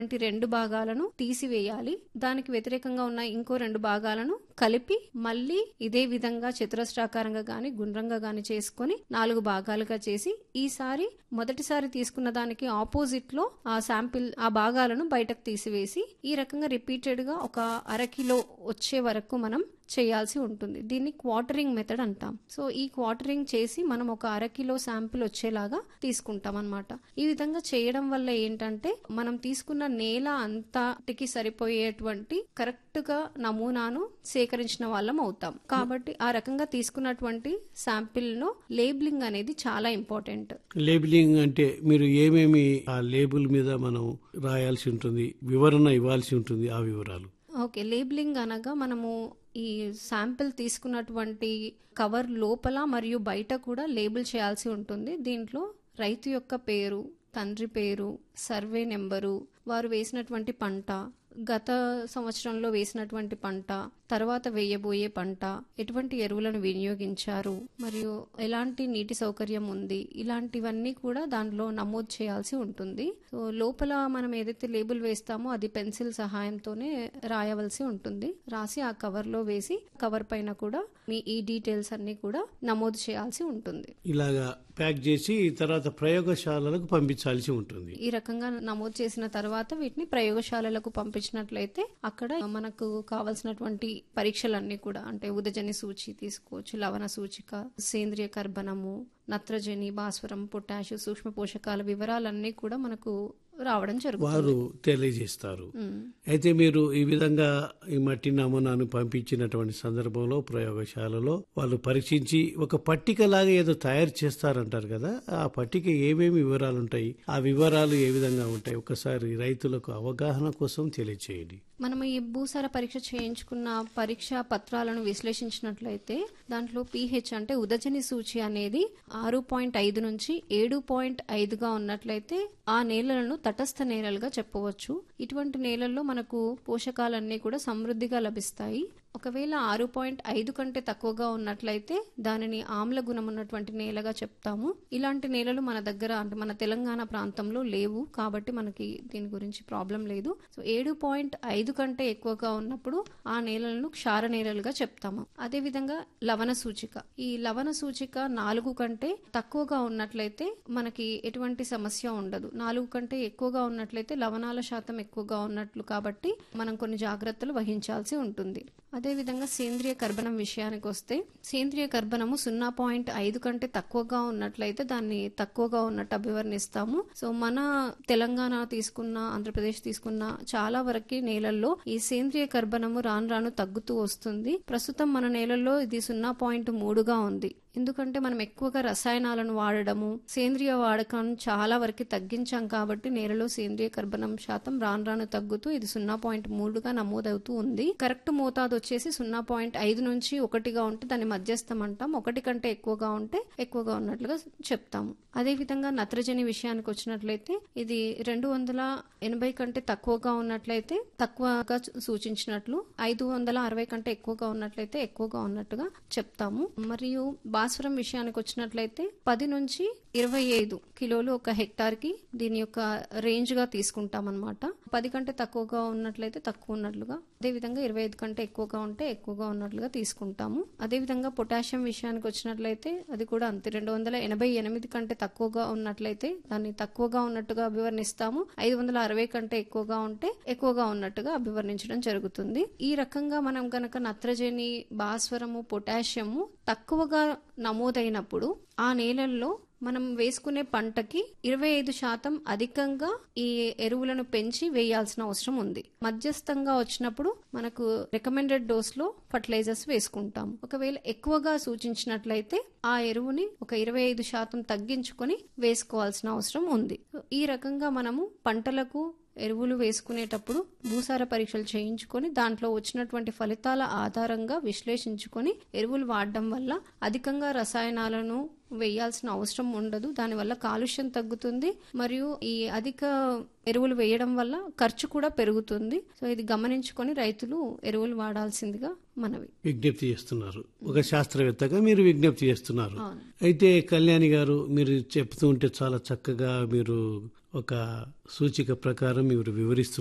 వంటి రెండు భాగాలను తీసివేయాలి దానికి వ్యతిరేకంగా ఉన్న ఇంకో రెండు భాగాలను కలిపి మళ్ళీ ఇదే విధంగా చతురస్రాకారంగా గాని గుండ్రంగా గాని చేసుకొని నాలుగు భాగాలుగా చేసి ఈసారి మొదటిసారి తీసుకున్న దానికి ఆపోజిట్ లో ఆ శాంపిల్ ఆ భాగాలను బయటకు తీసివేసి ఈ రకంగా రిపీటెడ్ గా ఒక అరకిలో వచ్చే వరకు మనం చేయాల్సి ఉంటుంది దీన్ని క్వార్టరింగ్ మెథడ్ అంటాం సో ఈ క్వార్టరింగ్ చేసి మనం ఒక అరకిలో శాంపిల్ వచ్చేలాగా తీసుకుంటాం అనమాట ఈ విధంగా చేయడం వల్ల ఏంటంటే మనం తీసుకున్న నేల అంతటికి సరిపోయేటువంటి కరెక్ట్ గా నమూనాను సేకరించిన వాళ్ళం అవుతాం కాబట్టి ఆ రకంగా తీసుకున్నటువంటి శాంపిల్ ను లేబులింగ్ అనేది చాలా ఇంపార్టెంట్ లేబులింగ్ అంటే మీరు ఏమేమి ఆ లేబుల్ మీద మనం రాయాల్సి ఉంటుంది వివరణ ఇవ్వాల్సి ఉంటుంది ఆ వివరాలు ఓకే లేబులింగ్ అనగా మనము ఈ శాంపిల్ తీసుకున్నటువంటి కవర్ లోపల మరియు బయట కూడా లేబుల్ చేయాల్సి ఉంటుంది దీంట్లో రైతు యొక్క పేరు తండ్రి పేరు సర్వే నెంబరు వారు వేసినటువంటి పంట గత సంవత్సరంలో వేసినటువంటి పంట తర్వాత వేయబోయే పంట ఎటువంటి ఎరువులను వినియోగించారు మరియు ఎలాంటి నీటి సౌకర్యం ఉంది ఇలాంటివన్నీ కూడా దానిలో నమోదు చేయాల్సి ఉంటుంది సో లోపల మనం ఏదైతే లేబుల్ వేస్తామో అది పెన్సిల్ సహాయంతోనే రాయవలసి ఉంటుంది రాసి ఆ కవర్ లో వేసి కవర్ పైన కూడా మీ ఈ డీటెయిల్స్ అన్ని కూడా నమోదు చేయాల్సి ఉంటుంది ఇలాగా ప్యాక్ చేసి తర్వాత ప్రయోగశాలలకు పంపించాల్సి ఉంటుంది ఈ రకంగా నమోదు చేసిన తర్వాత వీటిని ప్రయోగశాలలకు పంపించినట్లయితే అక్కడ మనకు కావలసినటువంటి పరీక్షలన్నీ కూడా అంటే ఉదజని సూచి తీసుకోవచ్చు లవణ సూచిక సేంద్రియ కర్బనము నత్రజని భాస్వరం పొటాషు సూక్ష్మ పోషకాల వివరాలన్నీ కూడా మనకు రావడం జరుగుతుంది వారు తెలియజేస్తారు ఉమ్. అయితే మీరు ఈ విధంగా ఈ మట్టి నమూనాను పంపించినటువంటి సందర్భంలో ప్రయోగశాలలో వాళ్ళు పరీక్షించి ఒక పట్టిక లాగా ఏదో తయారు చేస్తారంటారు కదా ఆ పట్టిక ఏమేమి వివరాలు ఉంటాయి ఆ వివరాలు ఏ విధంగా ఉంటాయి ఒకసారి రైతులకు అవగాహన కోసం తెలియచేయండి మనం ఈ భూసార పరీక్ష చేయించుకున్న పరీక్ష పత్రాలను విశ్లేషించినట్లయితే దాంట్లో పీహెచ్ అంటే ఉదజని సూచి అనేది ఆరు పాయింట్ ఐదు నుంచి ఏడు పాయింట్ ఐదుగా ఉన్నట్లయితే ఆ నేలలను తటస్థ నేలలుగా చెప్పవచ్చు ఇటువంటి నేలల్లో మనకు పోషకాలన్నీ కూడా సమృద్ధిగా లభిస్తాయి ఒకవేళ ఆరు పాయింట్ ఐదు కంటే తక్కువగా ఉన్నట్లయితే దానిని ఆమ్ల గుణం ఉన్నటువంటి నేలగా చెప్తాము ఇలాంటి నేలలు మన దగ్గర అంటే మన తెలంగాణ ప్రాంతంలో లేవు కాబట్టి మనకి దీని గురించి ప్రాబ్లం లేదు సో ఏడు పాయింట్ ఐదు కంటే ఎక్కువగా ఉన్నప్పుడు ఆ నేలలను క్షార నేలలుగా చెప్తాము అదే విధంగా లవణ సూచిక ఈ లవణ సూచిక నాలుగు కంటే తక్కువగా ఉన్నట్లయితే మనకి ఎటువంటి సమస్య ఉండదు నాలుగు కంటే ఎక్కువగా ఉన్నట్లయితే లవణాల శాతం ఎక్కువగా ఉన్నట్లు కాబట్టి మనం కొన్ని జాగ్రత్తలు వహించాల్సి ఉంటుంది అదేవిధంగా సేంద్రియ కర్బనం విషయానికి వస్తే సేంద్రియ కర్బనము సున్నా పాయింట్ ఐదు కంటే తక్కువగా ఉన్నట్లయితే దాన్ని తక్కువగా ఉన్నట్టు అభివర్ణిస్తాము సో మన తెలంగాణ తీసుకున్న ఆంధ్రప్రదేశ్ తీసుకున్న చాలా వరకు నేలల్లో ఈ సేంద్రియ కర్బనము రాను రాను తగ్గుతూ వస్తుంది ప్రస్తుతం మన నేలల్లో ఇది సున్నా పాయింట్ మూడుగా ఉంది ఎందుకంటే మనం ఎక్కువగా రసాయనాలను వాడడము సేంద్రియ వాడకం చాలా వరకు తగ్గించాం కాబట్టి నేలలో సేంద్రియ కర్బనం శాతం రాను రాను తగ్గుతూ ఇది సున్నా పాయింట్ మూడుగా నమోదవుతూ ఉంది కరెక్ట్ మోతాదు వచ్చేసి సున్నా పాయింట్ ఐదు నుంచి ఒకటిగా ఉంటే దాన్ని మధ్యస్థం అంటాం ఒకటి కంటే ఎక్కువగా ఉంటే ఎక్కువగా ఉన్నట్లుగా చెప్తాము అదే విధంగా నత్రజని విషయానికి వచ్చినట్లయితే ఇది రెండు వందల ఎనభై కంటే తక్కువగా ఉన్నట్లయితే తక్కువగా సూచించినట్లు ఐదు వందల అరవై కంటే ఎక్కువగా ఉన్నట్లయితే ఎక్కువగా ఉన్నట్టుగా చెప్తాము మరియు భాస్వరం విషయానికి వచ్చినట్లయితే పది నుంచి ఇరవై ఐదు కిలోలు ఒక హెక్టార్ కి దీని యొక్క రేంజ్ గా తీసుకుంటాం అనమాట పది కంటే తక్కువగా ఉన్నట్లయితే తక్కువ ఉన్నట్లుగా అదే విధంగా ఇరవై ఐదు కంటే ఎక్కువగా ఉంటే ఎక్కువగా ఉన్నట్లుగా తీసుకుంటాము అదే విధంగా పొటాషియం విషయానికి వచ్చినట్లయితే అది కూడా అంతే రెండు వందల ఎనభై ఎనిమిది కంటే తక్కువగా ఉన్నట్లయితే దాన్ని తక్కువగా ఉన్నట్టుగా అభివర్ణిస్తాము ఐదు వందల అరవై కంటే ఎక్కువగా ఉంటే ఎక్కువగా ఉన్నట్టుగా అభివర్ణించడం జరుగుతుంది ఈ రకంగా మనం గనక నత్రజని భాస్వరము పొటాషియము తక్కువగా నమోదైనప్పుడు ఆ నేలల్లో మనం వేసుకునే పంటకి ఇరవై ఐదు శాతం అధికంగా ఈ ఎరువులను పెంచి వేయాల్సిన అవసరం ఉంది మధ్యస్థంగా వచ్చినప్పుడు మనకు రికమెండెడ్ డోస్ లో ఫర్టిలైజర్స్ వేసుకుంటాం ఒకవేళ ఎక్కువగా సూచించినట్లయితే ఆ ఎరువుని ఒక ఇరవై ఐదు శాతం తగ్గించుకొని వేసుకోవాల్సిన అవసరం ఉంది ఈ రకంగా మనము పంటలకు ఎరువులు వేసుకునేటప్పుడు భూసార పరీక్షలు చేయించుకొని దాంట్లో వచ్చినటువంటి ఫలితాల ఆధారంగా విశ్లేషించుకొని ఎరువులు వాడడం వల్ల అధికంగా రసాయనాలను వేయాల్సిన అవసరం ఉండదు దానివల్ల కాలుష్యం తగ్గుతుంది మరియు ఈ అధిక ఎరువులు వేయడం వల్ల ఖర్చు కూడా పెరుగుతుంది సో ఇది గమనించుకొని రైతులు ఎరువులు వాడాల్సిందిగా మనవి విజ్ఞప్తి చేస్తున్నారు ఒక శాస్త్రవేత్తగా మీరు విజ్ఞప్తి చేస్తున్నారు అవును. అయితే కళ్యాణి గారు మీరు చెప్తూ ఉంటే చాలా చక్కగా మీరు ఒక సూచిక ప్రకారం ఇವರು వివరిస్తూ